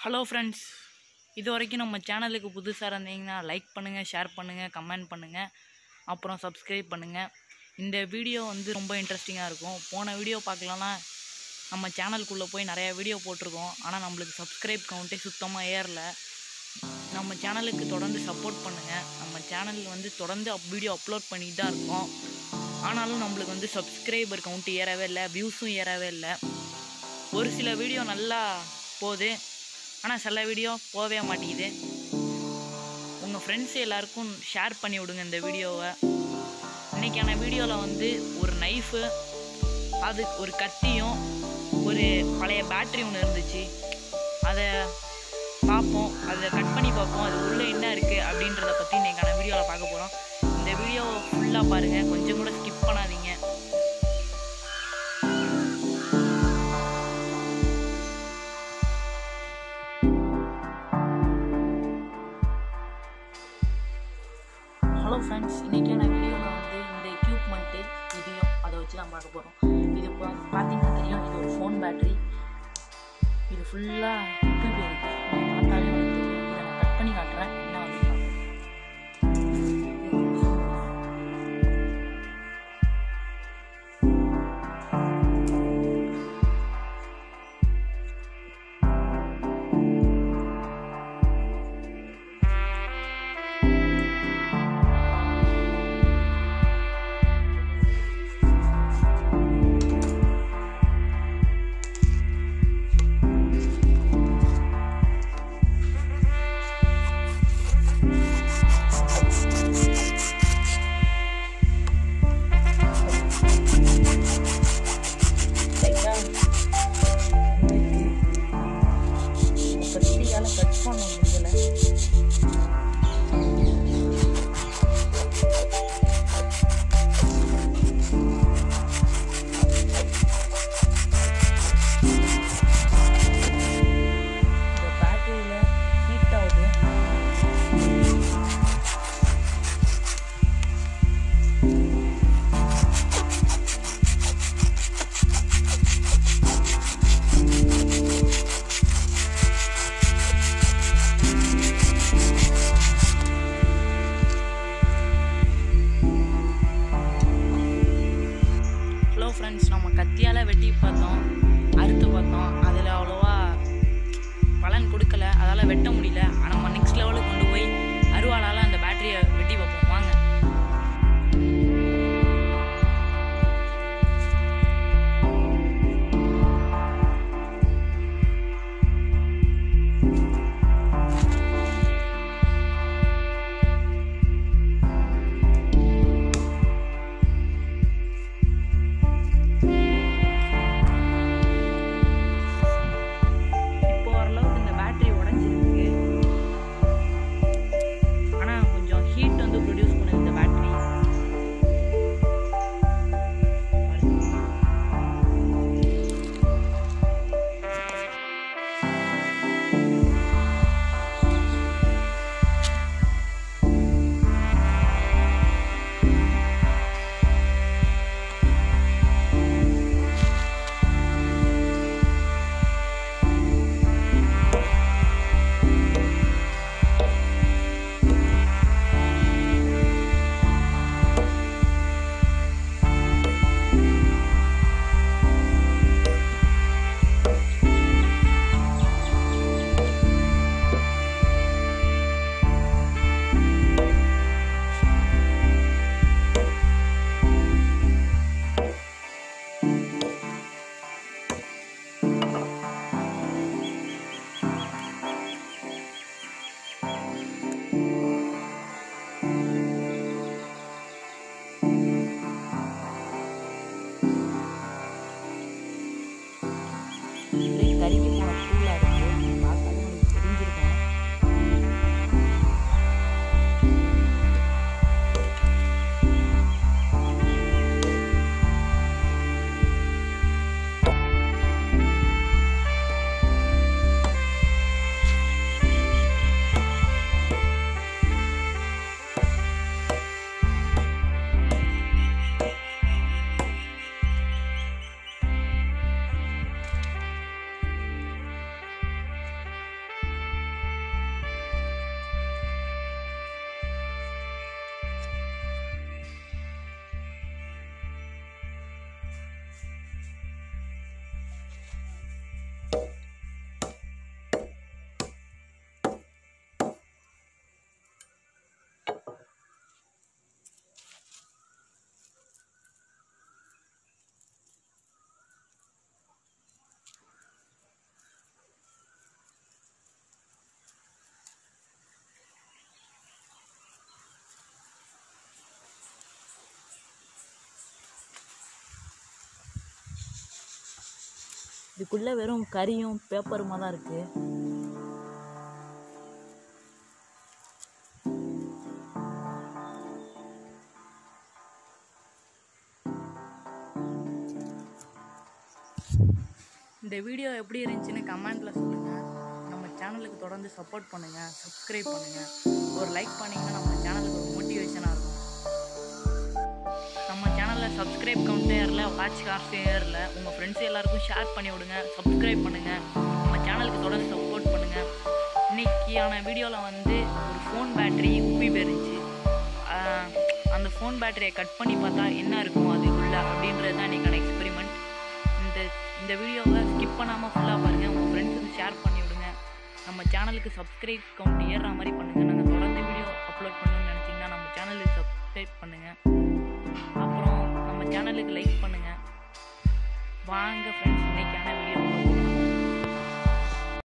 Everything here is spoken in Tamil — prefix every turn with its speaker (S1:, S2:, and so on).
S1: ஹலோ ஃப்ரெண்ட்ஸ் இது வரைக்கும் நம்ம சேனலுக்கு புதுசாக இருந்தீங்கன்னா லைக் பண்ணுங்கள் ஷேர் பண்ணுங்கள் கமெண்ட் பண்ணுங்கள் அப்புறம் சப்ஸ்கிரைப் பண்ணுங்கள் இந்த வீடியோ வந்து ரொம்ப இன்ட்ரெஸ்டிங்காக இருக்கும் போன வீடியோ பார்க்கலன்னா நம்ம சேனலுக்குள்ளே போய் நிறையா வீடியோ போட்டிருக்கோம் ஆனால் நம்மளுக்கு சப்ஸ்கிரைப் கவுண்ட்டே சுத்தமாக ஏறல நம்ம சேனலுக்கு தொடர்ந்து சப்போர்ட் பண்ணுங்கள் நம்ம சேனல் வந்து தொடர்ந்து அப் வீடியோ அப்லோட் பண்ணிட்டு தான் இருக்கோம் ஆனாலும் நம்மளுக்கு வந்து சப்ஸ்கிரைபர் கவுண்ட் ஏறவே இல்லை வியூஸும் ஏறவே இல்லை ஒரு சில வீடியோ நல்லா போகுது ஆனால் சில வீடியோ போகவே மாட்டேங்குது உங்கள் ஃப்ரெண்ட்ஸ் எல்லாருக்கும் ஷேர் பண்ணி விடுங்க இந்த வீடியோவை இன்றைக்கான வீடியோவில் வந்து ஒரு நைஃபு அது ஒரு கத்தியும் ஒரு பழைய பேட்ரி ஒன்று இருந்துச்சு அதை பார்ப்போம் அதை கட் பண்ணி பார்ப்போம் அது உள்ளே என்ன இருக்குது அப்படின்றத பற்றி இன்றைக்கான வீடியோவில் பார்க்க போகிறோம் இந்த வீடியோவை ஃபுல்லாக பாருங்கள் கொஞ்சம் கூட ஸ்கிப் பண்ணாதீங்க ஹலோ ஃப்ரெண்ட்ஸ் இன்றைக்கான வீடியோவில் வந்து இந்த எக்யூப்மெண்ட்டு இதையும் அதை வச்சு தான் பார்க்க போகிறோம் இது இப்போ பார்த்தீங்கன்னா தெரியும் இது ஒரு ஃபோன் பேட்டரி இது ஃபுல்லாக குப்பை இருக்குது நீங்கள் பார்த்தாலே உங்களுக்கு தெரியும் இதை நான் கட் பண்ணி காட்டுறேன் என்ன வந்து பார்ப்போம். லைட்டாக கத்தியால் கட் பண்ணணும் இதில் இந்த பேட்டரியில் ஹீட் ஆகுது ஹலோ ஃப்ரெண்ட்ஸ் நம்ம கத்தியால் வெட்டி பார்த்தோம் அறுத்து பார்த்தோம் அதில் அவ்வளோவா பலன் கொடுக்கல அதால் வெட்ட முடியல ஆனால் நம்ம நெக்ஸ்ட் லெவலுக்கு கொண்டு போய் அருவாளால் அந்த பேட்டரியை வெட்டி பார்ப்போம் வாங்க இப்போ ஓரளவுக்கு இந்த பேட்டரி உடஞ்சிருக்கு இதுக்குள்ளே வெறும் கறியும் பேப்பருமா தான் இருக்குது இந்த வீடியோ எப்படி இருந்துச்சுன்னு கமெண்ட்டில் சொல்லுங்கள் நம்ம சேனலுக்கு தொடர்ந்து சப்போர்ட் பண்ணுங்கள் சப்ஸ்கிரைப் பண்ணுங்கள் ஒரு லைக் பண்ணிங்கன்னா நம்ம சேனலுக்கு ஒரு மோட்டிவேஷனாக இருக்கும் நம்ம சேனலில் சப்ஸ்கிரைப் கவுண்ட்டே ஏறல வாட்ச் காஸ்ட்டே ஏறல உங்கள் ஃப்ரெண்ட்ஸ் எல்லாருக்கும் ஷேர் பண்ணி விடுங்க சப்ஸ்கிரைப் பண்ணுங்கள் நம்ம சேனலுக்கு தொடர்ந்து சப்போர்ட் பண்ணுங்கள் இன்னைக்கான வீடியோவில் வந்து ஒரு ஃபோன் பேட்டரி உப்பி போயிருந்துச்சு ஆஹ் அந்த ஃபோன் பேட்டரியை கட் பண்ணி பார்த்தா என்ன இருக்கும் அதுக்குள்ள அப்படின்றது தான் இன்றைக்கான எக்ஸ்பெரிமெண்ட் இந்த இந்த வீடியோவை ஸ்கிப் பண்ணாமல் ஃபுல்லாக பாருங்கள் உங்கள் ஃப்ரெண்ட்ஸுக்கு ஷேர் பண்ணி விடுங்க நம்ம சேனலுக்கு சப்ஸ்கிரைப் கவுண்ட் ஏறுற மாதிரி பண்ணுங்கள்